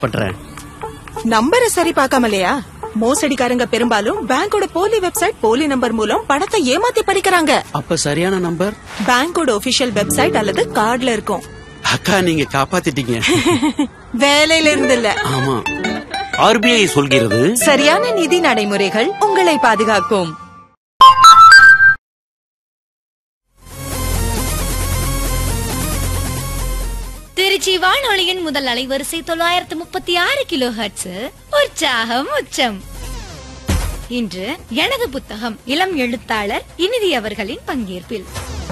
பண்றேன் நம்பரை சரி பார்க்காமலையா மோசடிக்காரங்க பெரும்பாலும் பேங்கோட போலி வெப்சைட் போலி நம்பர் மூலம் பணத்தை ஏமாத்தி பறிக்கிறாங்க அப்ப சரியான நம்பர் பேங்கோட ஒபிஷியல் வெப்சைட் அல்லது கார்டுல இருக்கும் அக்கா நீங்க காப்பாத்திட்டீங்க வேலையில இருந்து இல்ல ஆமா ஆர்பிஐ சொல்கிறது சரியான நிதி நடைமுறைகள் உங்களை பாதுகாக்கும் திருச்சி வானொலியின் முதல் அலைவரிசை தொள்ளாயிரத்து முப்பத்தி ஆறு கிலோ ஹர்ட்ஸ் உற்சாகம் உச்சம் இன்று எனது புத்தகம் இளம் எழுத்தாளர் இனிதி அவர்களின் பங்கேற்பில்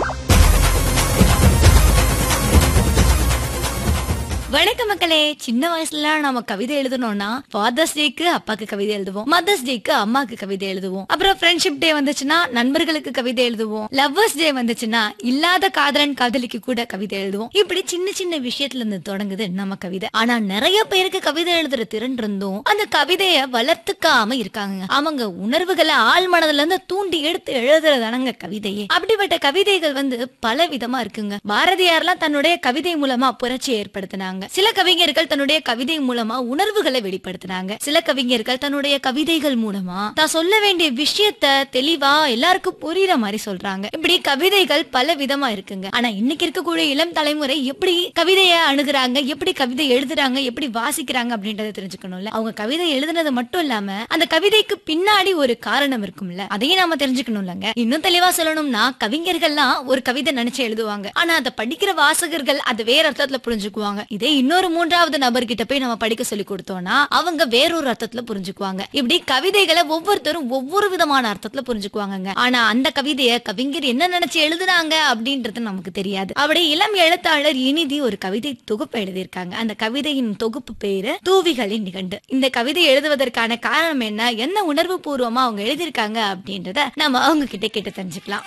வணக்கம் மக்களே சின்ன வயசுல நம்ம கவிதை எழுதணும்னா ஃபாதர்ஸ் டேக்கு அப்பாக்கு கவிதை எழுதுவோம் மதர்ஸ் டேக்கு அம்மாக்கு கவிதை எழுதுவோம் அப்புறம் ஃப்ரெண்ட்ஷிப் டே வந்துச்சுன்னா நண்பர்களுக்கு கவிதை எழுதுவோம் லவ்வர்ஸ் டே வந்துச்சுன்னா இல்லாத காதலன் காதலிக்கு கூட கவிதை எழுதுவோம் இப்படி சின்ன சின்ன விஷயத்துல இருந்து தொடங்குது நம்ம கவிதை ஆனா நிறைய பேருக்கு கவிதை எழுதுற திறன் இருந்தும் அந்த கவிதைய வளர்த்துக்காம இருக்காங்க அவங்க உணர்வுகளை ஆள் மனதுல இருந்து தூண்டி எடுத்து எழுதுறதானங்க கவிதையே அப்படிப்பட்ட கவிதைகள் வந்து பல விதமா இருக்குங்க பாரதியார்லாம் தன்னுடைய கவிதை மூலமா புரட்சி ஏற்படுத்தினாங்க சில கவிஞர்கள் தன்னுடைய கவிதை மூலமா உணர்வுகளை வெளிப்படுத்தினாங்க சில கவிஞர்கள் தன்னுடைய கவிதைகள் மூலமா தான் சொல்ல வேண்டிய விஷயத்த தெளிவா எல்லாருக்கும் புரியுற மாதிரி சொல்றாங்க இப்படி கவிதைகள் பல விதமா இருக்குங்க ஆனா இன்னைக்கு இருக்கக்கூடிய இளம் தலைமுறை எப்படி கவிதைய அணுகுறாங்க எப்படி கவிதை எழுதுறாங்க எப்படி வாசிக்கிறாங்க அப்படின்றத தெரிஞ்சுக்கணும்ல அவங்க கவிதை எழுதுனது மட்டும் இல்லாம அந்த கவிதைக்கு பின்னாடி ஒரு காரணம் இருக்கும்ல அதையும் நாம தெரிஞ்சுக்கணும்லங்க இன்னும் தெளிவா சொல்லணும்னா கவிஞர்கள்லாம் ஒரு கவிதை நினைச்சு எழுதுவாங்க ஆனா அதை படிக்கிற வாசகர்கள் அதை வேற அர்த்தத்துல புரிஞ்சுக்குவாங்க இதே இன்னொரு மூன்றாவது நபர்கிட்ட போய் நம்ம படிக்க சொல்லி கொடுத்தோம்னா அவங்க வேறொரு அர்த்தத்துல புரிஞ்சுக்குவாங்க இப்படி கவிதைகளை ஒவ்வொருத்தரும் ஒவ்வொரு விதமான அர்த்தத்துல புரிஞ்சுக்குவாங்கங்க ஆனா அந்த கவிதைய கவிஞர் என்ன நினைச்சு எழுதுனாங்க அப்படின்றது நமக்கு தெரியாது அப்படி இளம் எழுத்தாளர் இனிதி ஒரு கவிதை தொகுப்பு எழுதியிருக்காங்க அந்த கவிதையின் தொகுப்பு பேரு தூவிகளின் நிகண்டு இந்த கவிதை எழுதுவதற்கான காரணம் என்ன என்ன உணர்வு பூர்வமா அவங்க எழுதியிருக்காங்க அப்படின்றத நம்ம அவங்க கிட்ட கேட்டு தெரிஞ்சுக்கலாம்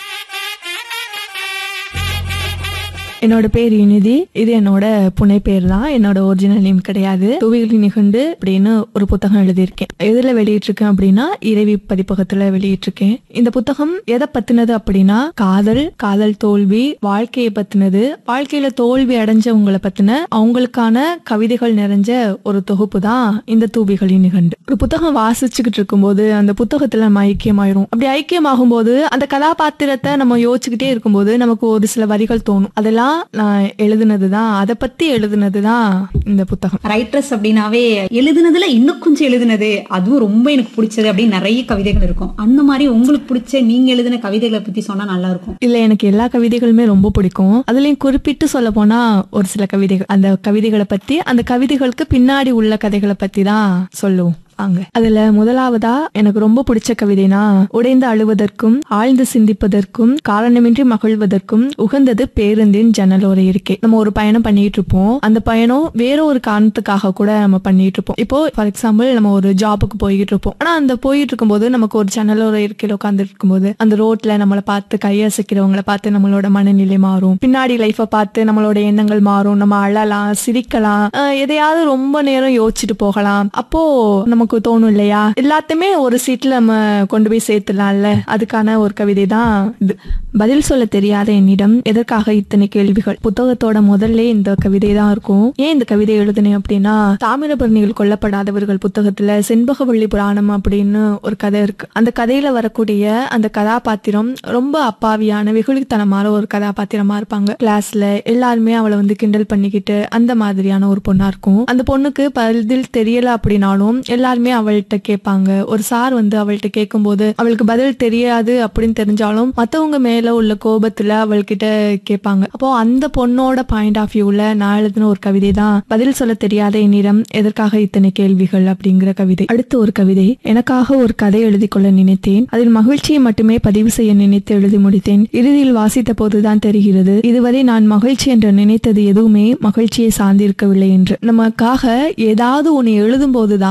என்னோட பேர் இனிதி இது என்னோட புனை பேர் தான் என்னோட ஒரிஜினல் நேம் கிடையாது துவிகளின் நிகண்டு அப்படின்னு ஒரு புத்தகம் எழுதியிருக்கேன் எதுல வெளியிட்டிருக்கேன் அப்படின்னா இறைவி பதிப்பகத்துல வெளியிட்டிருக்கேன் இந்த புத்தகம் எதை பத்தினது அப்படின்னா காதல் காதல் தோல்வி வாழ்க்கையை பத்தினது வாழ்க்கையில தோல்வி அடைஞ்சவங்களை பத்தின அவங்களுக்கான கவிதைகள் நிறைஞ்ச ஒரு தொகுப்பு தான் இந்த தூபிகளின் நிகண்டு ஒரு புத்தகம் வாசிச்சுக்கிட்டு இருக்கும்போது அந்த புத்தகத்துல நம்ம ஐக்கியமாயிரும் அப்படி ஐக்கியமாகும் போது அந்த கதாபாத்திரத்தை நம்ம யோசிச்சுக்கிட்டே இருக்கும்போது நமக்கு ஒரு சில வரிகள் தோணும் அதெல்லாம் நான் எழுதுனதுதான் அதை பத்தி எழுதுனதுதான் இந்த புத்தகம் ரைட்டர்ஸ் அப்படின்னாவே எழுதுனதுல இன்னும் கொஞ்சம் எழுதுனது அதுவும் ரொம்ப எனக்கு பிடிச்சது அப்படின்னு நிறைய கவிதைகள் இருக்கும் அந்த மாதிரி உங்களுக்கு பிடிச்ச நீங்க எழுதின கவிதைகளை பத்தி சொன்னா நல்லா இருக்கும் இல்ல எனக்கு எல்லா கவிதைகளுமே ரொம்ப பிடிக்கும் அதுலயும் குறிப்பிட்டு சொல்ல போனா ஒரு சில கவிதைகள் அந்த கவிதைகளை பத்தி அந்த கவிதைகளுக்கு பின்னாடி உள்ள கதைகளை பத்தி தான் சொல்லுவோம் வாங்க அதுல முதலாவதா எனக்கு ரொம்ப பிடிச்ச கவிதைனா உடைந்து அழுவதற்கும் ஆழ்ந்து சிந்திப்பதற்கும் காரணமின்றி மகிழ்வதற்கும் உகந்தது பேருந்தின் ஜன்னலோர இருக்கே நம்ம ஒரு பயணம் பண்ணிட்டு இருப்போம் அந்த பயணம் வேற ஒரு காரணத்துக்காக கூட நம்ம பண்ணிட்டு இருப்போம் இப்போ ஃபார் எக்ஸாம்பிள் நம்ம ஒரு ஜாபுக்கு போய்கிட்டு இருப்போம் ஆனா அந்த போயிட்டு இருக்கும்போது நமக்கு ஒரு ஜன்னலோர இருக்கையில உட்கார்ந்து இருக்கும்போது அந்த ரோட்ல நம்மளை பார்த்து கையசைக்கிறவங்களை பார்த்து நம்மளோட மனநிலை மாறும் பின்னாடி லைஃபை பார்த்து நம்மளோட எண்ணங்கள் மாறும் நம்ம அழலாம் சிரிக்கலாம் அஹ் எதையாவது ரொம்ப நேரம் யோசிச்சுட்டு போகலாம் அப்போ நமக்கு தோணும் இல்லையா எல்லாத்தையுமே ஒரு சீட்ல நம்ம கொண்டு போய் சேர்த்துலாம்ல அதுக்கான ஒரு கவிதை தான் இது பதில் சொல்ல தெரியாத என்னிடம் எதற்காக இத்தனை கேள்விகள் புத்தகத்தோட முதல்ல இந்த கவிதை தான் இருக்கும் ஏன் இந்த கவிதை எழுதுனேன் அப்படின்னா தாமிரபரணிகள் கொல்லப்படாதவர்கள் புத்தகத்துல செண்பகவள்ளி புராணம் அப்படின்னு ஒரு கதை இருக்கு அந்த கதையில வரக்கூடிய அந்த கதாபாத்திரம் ரொம்ப அப்பாவியான வெகுளித்தனமான ஒரு கதாபாத்திரமா இருப்பாங்க கிளாஸ்ல எல்லாருமே அவளை வந்து கிண்டல் பண்ணிக்கிட்டு அந்த மாதிரியான ஒரு பொண்ணா இருக்கும் அந்த பொண்ணுக்கு பதில் தெரியல அப்படின்னாலும் எல்லாருமே அவள்கிட்ட கேட்பாங்க ஒரு சார் வந்து அவள்கிட்ட கேட்கும்போது அவளுக்கு பதில் தெரியாது அப்படின்னு தெரிஞ்சாலும் மத்தவங்க மேல உள்ள கோபத்துல அவள்கிட்ட கேட்பாங்க அப்போ அந்த பொண்ணோட பாயிண்ட் ஆஃப் வியூல நான் எழுதின ஒரு கவிதை தான் பதில் சொல்ல தெரியாத என்னிடம் எதற்காக இத்தனை கேள்விகள் அப்படிங்கிற கவிதை அடுத்து ஒரு கவிதை எனக்காக ஒரு கதை எழுதி கொள்ள நினைத்தேன் அதில் மகிழ்ச்சியை மட்டுமே பதிவு செய்ய நினைத்து எழுதி முடித்தேன் இறுதியில் வாசித்த போதுதான் தெரிகிறது இதுவரை நான் மகிழ்ச்சி என்று நினைத்தது எதுவுமே மகிழ்ச்சியை சார்ந்திருக்கவில்லை என்று நமக்காக ஏதாவது ஒண்ணு எழுதும் போதுதான் அது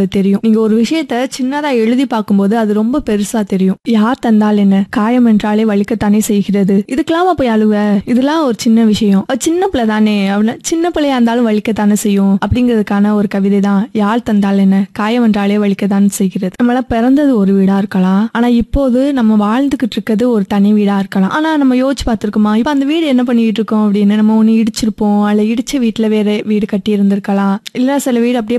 அது தெரியும் நீங்க ஒரு விஷயத்த சின்னதா எழுதி பார்க்கும்போது அது ரொம்ப பெருசா தெரியும் யார் தந்தால் என்ன காயம் என்றாலே வலிக்கத்தானே செய்கிறது இதுக்கெல்லாம் போய் அழுவ இதெல்லாம் ஒரு சின்ன விஷயம் அவ சின்ன பிள்ளை தானே அவள சின்ன பிள்ளையா இருந்தாலும் வலிக்கத்தானே செய்யும் அப்படிங்கிறதுக்கான ஒரு கவிதை தான் யாழ் தந்தால் என்ன காயம் என்றாலே வலிக்கத்தான் செய்கிறது நம்மள பிறந்தது ஒரு வீடா இருக்கலாம் ஆனா இப்போது நம்ம வாழ்ந்துகிட்டு இருக்கிறது ஒரு தனி வீடா இருக்கலாம் ஆனா நம்ம யோசிச்சு பார்த்திருக்கோமா இப்ப அந்த வீடு என்ன பண்ணிட்டு இருக்கோம் அப்படின்னு நம்ம ஒண்ணு இடிச்சிருப்போம் அல்ல இடிச்ச வீட்டுல வேற வீடு கட்டி இருந்திருக்கலாம் இல்ல சில வீடு அப்படியே